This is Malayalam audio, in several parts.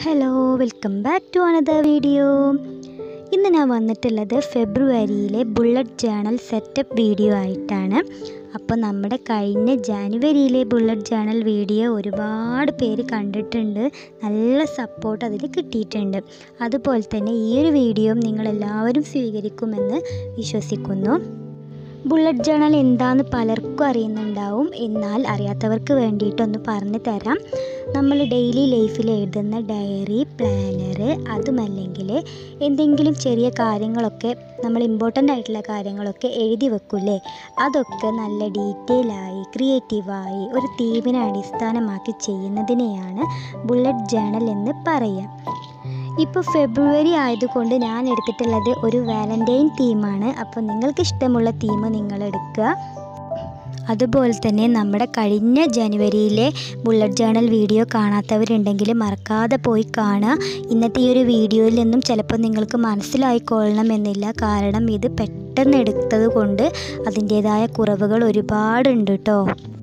hello welcome back to another video ഇന്ന് ഞാൻ വന്നിട്ടുള്ളത് ഫെബ്രുവരിയിലെ ബുള്ളറ്റ് ജേണൽ സെറ്റപ്പ് വീഡിയോ ആയിട്ടാണ് അപ്പോൾ നമ്മുടെ കഴിഞ്ഞ ജാനുവരിയിലെ ബുള്ളറ്റ് ജേണൽ വീഡിയോ ഒരുപാട് പേര് കണ്ടിട്ടുണ്ട് നല്ല സപ്പോർട്ട് അതിൽ കിട്ടിയിട്ടുണ്ട് അതുപോലെ തന്നെ ഈ ഒരു വീഡിയോയും നിങ്ങളെല്ലാവരും സ്വീകരിക്കുമെന്ന് വിശ്വസിക്കുന്നു ബുള്ളറ്റ് ജേണൽ എന്താന്ന് പലർക്കും അറിയുന്നുണ്ടാവും എന്നാൽ അറിയാത്തവർക്ക് വേണ്ടിയിട്ടൊന്ന് പറഞ്ഞു തരാം നമ്മൾ ഡെയിലി ലൈഫിൽ എഴുതുന്ന ഡയറി പ്ലാനർ അതുമല്ലെങ്കിൽ എന്തെങ്കിലും ചെറിയ കാര്യങ്ങളൊക്കെ നമ്മൾ ഇമ്പോർട്ടൻ്റ് ആയിട്ടുള്ള കാര്യങ്ങളൊക്കെ എഴുതി വെക്കൂലേ അതൊക്കെ നല്ല ഡീറ്റെയിൽ ആയി ക്രിയേറ്റീവായി ഒരു തീമിനെ അടിസ്ഥാനമാക്കി ചെയ്യുന്നതിനെയാണ് ബുള്ളറ്റ് ജേണൽ എന്ന് പറയുക ഇപ്പോൾ ഫെബ്രുവരി ആയതുകൊണ്ട് ഞാൻ എടുത്തിട്ടുള്ളത് ഒരു വാലൻറ്റൈൻ തീമാണ് അപ്പോൾ നിങ്ങൾക്ക് ഇഷ്ടമുള്ള തീം നിങ്ങൾ എടുക്കുക അതുപോലെ തന്നെ നമ്മുടെ കഴിഞ്ഞ ജനുവരിയിലെ ബുള്ളറ്റ് ജേണൽ വീഡിയോ കാണാത്തവരുണ്ടെങ്കിൽ മറക്കാതെ പോയി കാണുക ഇന്നത്തെ ഈ ഒരു വീഡിയോയിൽ നിന്നും ചിലപ്പോൾ നിങ്ങൾക്ക് മനസ്സിലായിക്കൊള്ളണമെന്നില്ല കാരണം ഇത് പെട്ടെന്ന് എടുത്തത് കൊണ്ട് അതിൻ്റേതായ കുറവുകൾ ഒരുപാടുണ്ട് കേട്ടോ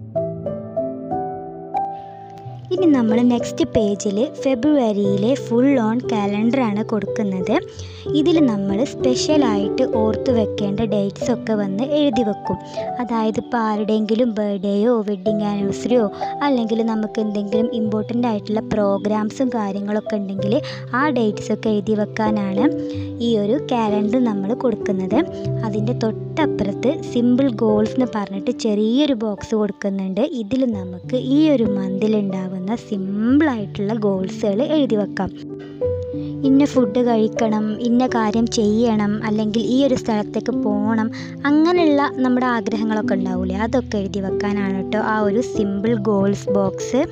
ഇനി നമ്മൾ നെക്സ്റ്റ് പേജിൽ ഫെബ്രുവരിയിലെ ഫുൾ ഓൺ കാലണ്ടറാണ് കൊടുക്കുന്നത് ഇതിൽ നമ്മൾ സ്പെഷ്യലായിട്ട് ഓർത്ത് വെക്കേണ്ട ഡേറ്റ്സ് ഒക്കെ വന്ന് എഴുതി വെക്കും അതായത് ഇപ്പോൾ ആരുടെയെങ്കിലും ബർത്ത്ഡേയോ വെഡ്ഡിങ് ആനിവേഴ്സറിയോ അല്ലെങ്കിൽ നമുക്ക് എന്തെങ്കിലും ഇമ്പോർട്ടൻ്റ് ആയിട്ടുള്ള പ്രോഗ്രാംസും കാര്യങ്ങളൊക്കെ ഉണ്ടെങ്കിൽ ആ ഡേറ്റ്സ് ഒക്കെ എഴുതി വെക്കാനാണ് ഈ ഒരു കാലണ്ടർ നമ്മൾ കൊടുക്കുന്നത് അതിൻ്റെ തൊട്ടപ്പുറത്ത് സിമ്പിൾ ഗോൾസ് എന്ന് പറഞ്ഞിട്ട് ചെറിയൊരു ബോക്സ് കൊടുക്കുന്നുണ്ട് ഇതിൽ നമുക്ക് ഈ ഒരു മന്തിൽ ഉണ്ടാവുന്ന സിമ്പിളായിട്ടുള്ള ഗോൾസുകൾ എഴുതി വെക്കാം ഇന്ന ഫുഡ് കഴിക്കണം ഇന്ന കാര്യം ചെയ്യണം അല്ലെങ്കിൽ ഈ ഒരു സ്ഥലത്തേക്ക് പോകണം അങ്ങനെയുള്ള നമ്മുടെ ആഗ്രഹങ്ങളൊക്കെ ഉണ്ടാവില്ലേ അതൊക്കെ എഴുതി വെക്കാനാണ് കേട്ടോ ആ ഒരു സിമ്പിൾ ഗോൾസ് ബോക്സ്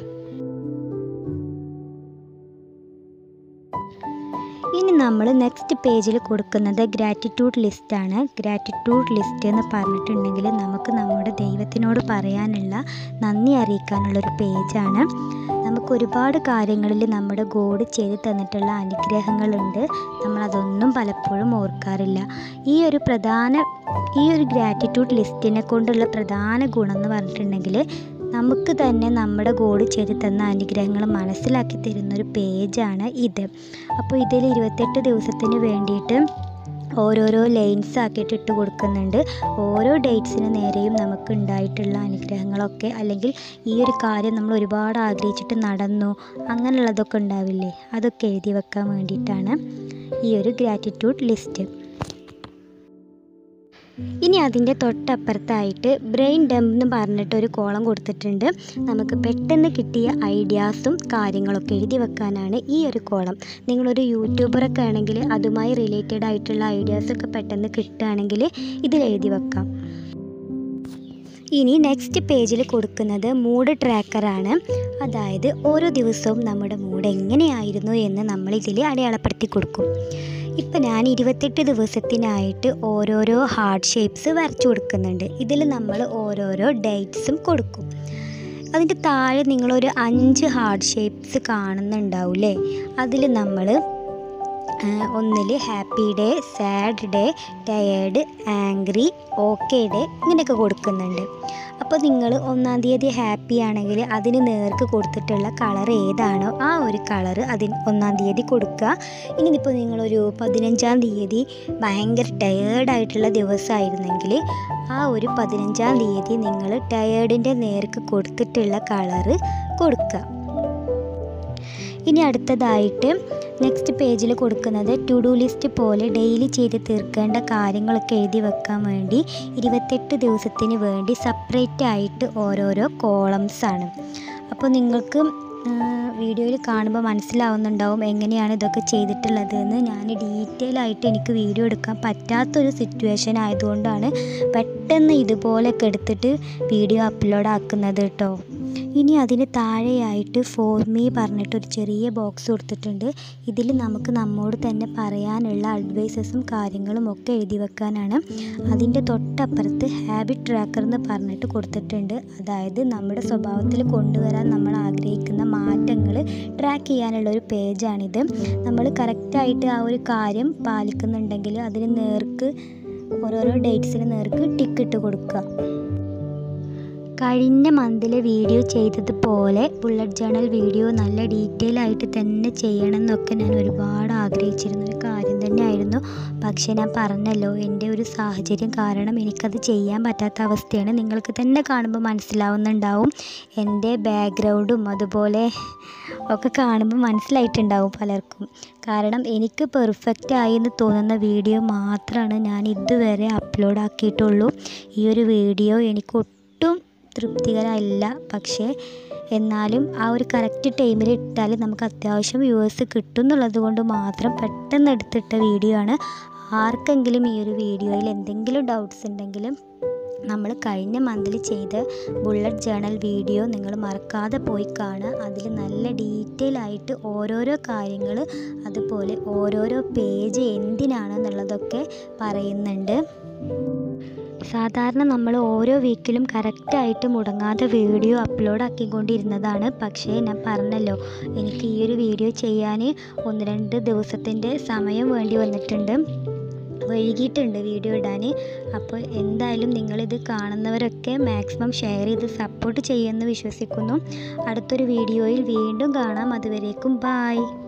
ഇനി നമ്മൾ നെക്സ്റ്റ് പേജിൽ കൊടുക്കുന്നത് ഗ്രാറ്റിറ്റ്യൂഡ് ലിസ്റ്റാണ് ഗ്രാറ്റിറ്റ്യൂഡ് ലിസ്റ്റ് എന്ന് പറഞ്ഞിട്ടുണ്ടെങ്കിൽ നമുക്ക് നമ്മുടെ ദൈവത്തിനോട് പറയാനുള്ള നന്ദി അറിയിക്കാനുള്ളൊരു പേജാണ് നമുക്ക് ഒരുപാട് കാര്യങ്ങളിൽ നമ്മുടെ ഗോഡ് ചെയ്ത് തന്നിട്ടുള്ള അനുഗ്രഹങ്ങളുണ്ട് നമ്മളതൊന്നും പലപ്പോഴും ഓർക്കാറില്ല ഈ ഒരു പ്രധാന ഈ ഒരു ഗ്രാറ്റിറ്റ്യൂഡ് ലിസ്റ്റിനെ കൊണ്ടുള്ള പ്രധാന ഗുണം എന്ന് പറഞ്ഞിട്ടുണ്ടെങ്കിൽ നമുക്ക് തന്നെ നമ്മുടെ ഗോഡ് ചെയ്ത് തന്ന അനുഗ്രഹങ്ങൾ മനസ്സിലാക്കി തരുന്നൊരു പേജാണ് ഇത് അപ്പോൾ ഇതിൽ ഇരുപത്തെട്ട് ദിവസത്തിന് വേണ്ടിയിട്ട് ഓരോരോ ലൈൻസ് ആക്കിയിട്ട് ഇട്ട് കൊടുക്കുന്നുണ്ട് ഓരോ ഡേറ്റ്സിന് നേരെയും നമുക്ക് ഉണ്ടായിട്ടുള്ള അനുഗ്രഹങ്ങളൊക്കെ അല്ലെങ്കിൽ ഈ ഒരു കാര്യം നമ്മൾ ഒരുപാട് ആഗ്രഹിച്ചിട്ട് നടന്നു അങ്ങനെയുള്ളതൊക്കെ ഉണ്ടാവില്ലേ അതൊക്കെ എഴുതി വെക്കാൻ വേണ്ടിയിട്ടാണ് ഈ ഒരു ഗ്രാറ്റിറ്റ്യൂഡ് ലിസ്റ്റ് ഇനി അതിൻ്റെ തൊട്ടപ്പുറത്തായിട്ട് ബ്രെയിൻ ഡംപ് എന്ന് പറഞ്ഞിട്ട് ഒരു കോളം കൊടുത്തിട്ടുണ്ട് നമുക്ക് പെട്ടെന്ന് കിട്ടിയ ഐഡിയാസും കാര്യങ്ങളൊക്കെ എഴുതി വെക്കാനാണ് ഈ ഒരു കോളം നിങ്ങളൊരു യൂട്യൂബറൊക്കെ ആണെങ്കിൽ അതുമായി റിലേറ്റഡ് ആയിട്ടുള്ള ഐഡിയാസൊക്കെ പെട്ടെന്ന് കിട്ടുകയാണെങ്കിൽ ഇതിൽ എഴുതി വെക്കാം ഇനി നെക്സ്റ്റ് പേജിൽ കൊടുക്കുന്നത് മൂഡ് ട്രാക്കറാണ് അതായത് ഓരോ ദിവസവും നമ്മുടെ മൂഡ് എങ്ങനെയായിരുന്നു എന്ന് നമ്മൾ ഇതിൽ അടയാളപ്പെടുത്തി കൊടുക്കും ഇപ്പം ഞാൻ ഇരുപത്തെട്ട് ദിവസത്തിനായിട്ട് ഓരോരോ ഹാർട്ട് ഷേപ്സ് വരച്ചു കൊടുക്കുന്നുണ്ട് ഇതിൽ നമ്മൾ ഓരോരോ ഡേറ്റ്സും കൊടുക്കും അതിൻ്റെ താഴെ നിങ്ങളൊരു അഞ്ച് ഹാർട്ട് ഷേപ്സ് കാണുന്നുണ്ടാവില്ലേ അതിൽ നമ്മൾ ഒന്നിൽ happy day sad day tired angry okay day ഇങ്ങനെയൊക്കെ കൊടുക്കുന്നുണ്ട് അപ്പോൾ നിങ്ങൾ ഒന്നാം തീയതി ഹാപ്പി ആണെങ്കിൽ അതിന് നേർക്ക് കൊടുത്തിട്ടുള്ള കളർ ഏതാണോ ആ ഒരു കളർ അതിന് ഒന്നാം തീയതി കൊടുക്കുക ഇനി ഇപ്പോൾ നിങ്ങളൊരു പതിനഞ്ചാം തീയതി ഭയങ്കര ടയേർഡായിട്ടുള്ള ദിവസമായിരുന്നെങ്കിൽ ആ ഒരു പതിനഞ്ചാം തീയതി നിങ്ങൾ ടയേർഡിൻ്റെ നേർക്ക് കൊടുത്തിട്ടുള്ള കളറ് കൊടുക്കുക ഇനി അടുത്തതായിട്ട് നെക്സ്റ്റ് പേജിൽ കൊടുക്കുന്നത് ടു ഡു ലിസ്റ്റ് പോലെ ഡെയിലി ചെയ്ത് തീർക്കേണ്ട കാര്യങ്ങളൊക്കെ എഴുതി വെക്കാൻ വേണ്ടി ഇരുപത്തെട്ട് ദിവസത്തിന് വേണ്ടി സെപ്പറേറ്റ് ആയിട്ട് ഓരോരോ കോളംസ് ആണ് അപ്പോൾ നിങ്ങൾക്ക് വീഡിയോയിൽ കാണുമ്പോൾ മനസ്സിലാവുന്നുണ്ടാവും എങ്ങനെയാണ് ഇതൊക്കെ ചെയ്തിട്ടുള്ളത് എന്ന് ഞാൻ ഡീറ്റെയിൽ ആയിട്ട് എനിക്ക് വീഡിയോ എടുക്കാൻ പറ്റാത്തൊരു സിറ്റുവേഷൻ ആയതുകൊണ്ടാണ് പെട്ടെന്ന് ഇതുപോലെയൊക്കെ എടുത്തിട്ട് വീഡിയോ അപ്ലോഡ് ആക്കുന്നത് കേട്ടോ ഇനി അതിന് താഴെയായിട്ട് ഫോർ മീ പറഞ്ഞിട്ടൊരു ചെറിയ ബോക്സ് കൊടുത്തിട്ടുണ്ട് ഇതിൽ നമുക്ക് നമ്മോട് തന്നെ പറയാനുള്ള അഡ്വൈസസും കാര്യങ്ങളും ഒക്കെ എഴുതി വെക്കാനാണ് അതിൻ്റെ തൊട്ടപ്പുറത്ത് ഹാബിറ്റ് ട്രാക്കർ എന്ന് പറഞ്ഞിട്ട് കൊടുത്തിട്ടുണ്ട് അതായത് നമ്മുടെ സ്വഭാവത്തിൽ കൊണ്ടുവരാൻ നമ്മൾ ആഗ്രഹിക്കുന്ന മാറ്റങ്ങൾ ട്രാക്ക് ചെയ്യാനുള്ള ഒരു പേജാണിത് നമ്മൾ കറക്റ്റായിട്ട് ആ ഒരു കാര്യം പാലിക്കുന്നുണ്ടെങ്കിൽ അതിന് നേർക്ക് ഓരോരോ ഡേറ്റ്സിന് നേർക്ക് ടിക്ക് ഇട്ട് കൊടുക്കുക കഴിഞ്ഞ മന്തിലെ വീഡിയോ ചെയ്തതുപോലെ ബുള്ളറ്റ് ജേണൽ വീഡിയോ നല്ല ഡീറ്റെയിൽ ആയിട്ട് തന്നെ ചെയ്യണം എന്നൊക്കെ ഞാൻ ഒരുപാട് ആഗ്രഹിച്ചിരുന്ന ഒരു കാര്യം തന്നെയായിരുന്നു പക്ഷേ ഞാൻ പറഞ്ഞല്ലോ എൻ്റെ ഒരു സാഹചര്യം കാരണം എനിക്കത് ചെയ്യാൻ പറ്റാത്ത അവസ്ഥയാണ് നിങ്ങൾക്ക് തന്നെ കാണുമ്പോൾ മനസ്സിലാവുന്നുണ്ടാവും എൻ്റെ ബാക്ക്ഗ്രൗണ്ടും അതുപോലെ ഒക്കെ കാണുമ്പോൾ മനസ്സിലായിട്ടുണ്ടാവും പലർക്കും കാരണം എനിക്ക് പെർഫെക്റ്റ് ആയി എന്ന് തോന്നുന്ന വീഡിയോ മാത്രമാണ് ഞാൻ ഇതുവരെ അപ്ലോഡ് ആക്കിയിട്ടുള്ളൂ ഈ ഒരു വീഡിയോ എനിക്ക് ഒട്ടും തൃപ്തികരമല്ല പക്ഷേ എന്നാലും ആ ഒരു കറക്റ്റ് ടൈമിൽ ഇട്ടാൽ നമുക്ക് അത്യാവശ്യം വ്യൂവേഴ്സ് കിട്ടും എന്നുള്ളത് കൊണ്ട് മാത്രം പെട്ടെന്ന് എടുത്തിട്ട വീഡിയോ ആണ് ആർക്കെങ്കിലും ഈ ഒരു വീഡിയോയിൽ എന്തെങ്കിലും ഡൗട്ട്സ് ഉണ്ടെങ്കിലും നമ്മൾ കഴിഞ്ഞ മന്തിൽ ചെയ്ത ബുള്ളറ്റ് ജേണൽ വീഡിയോ നിങ്ങൾ മറക്കാതെ പോയി കാണുക അതിൽ നല്ല ഡീറ്റെയിൽ ആയിട്ട് ഓരോരോ കാര്യങ്ങൾ അതുപോലെ ഓരോരോ പേജ് എന്തിനാണെന്നുള്ളതൊക്കെ പറയുന്നുണ്ട് സാധാരണ നമ്മൾ ഓരോ വീക്കിലും കറക്റ്റായിട്ട് മുടങ്ങാതെ വീഡിയോ അപ്ലോഡ് ആക്കിക്കൊണ്ടിരുന്നതാണ് പക്ഷേ ഞാൻ പറഞ്ഞല്ലോ എനിക്ക് ഈ ഒരു വീഡിയോ ചെയ്യാൻ ഒന്ന് രണ്ട് ദിവസത്തിൻ്റെ സമയം വേണ്ടി വന്നിട്ടുണ്ട് വൈകിട്ടുണ്ട് വീഡിയോ ഇടാൻ അപ്പോൾ എന്തായാലും നിങ്ങളിത് കാണുന്നവരൊക്കെ മാക്സിമം ഷെയർ ചെയ്ത് സപ്പോർട്ട് ചെയ്യുമെന്ന് വിശ്വസിക്കുന്നു അടുത്തൊരു വീഡിയോയിൽ വീണ്ടും കാണാം അതുവരേക്കും ബായ്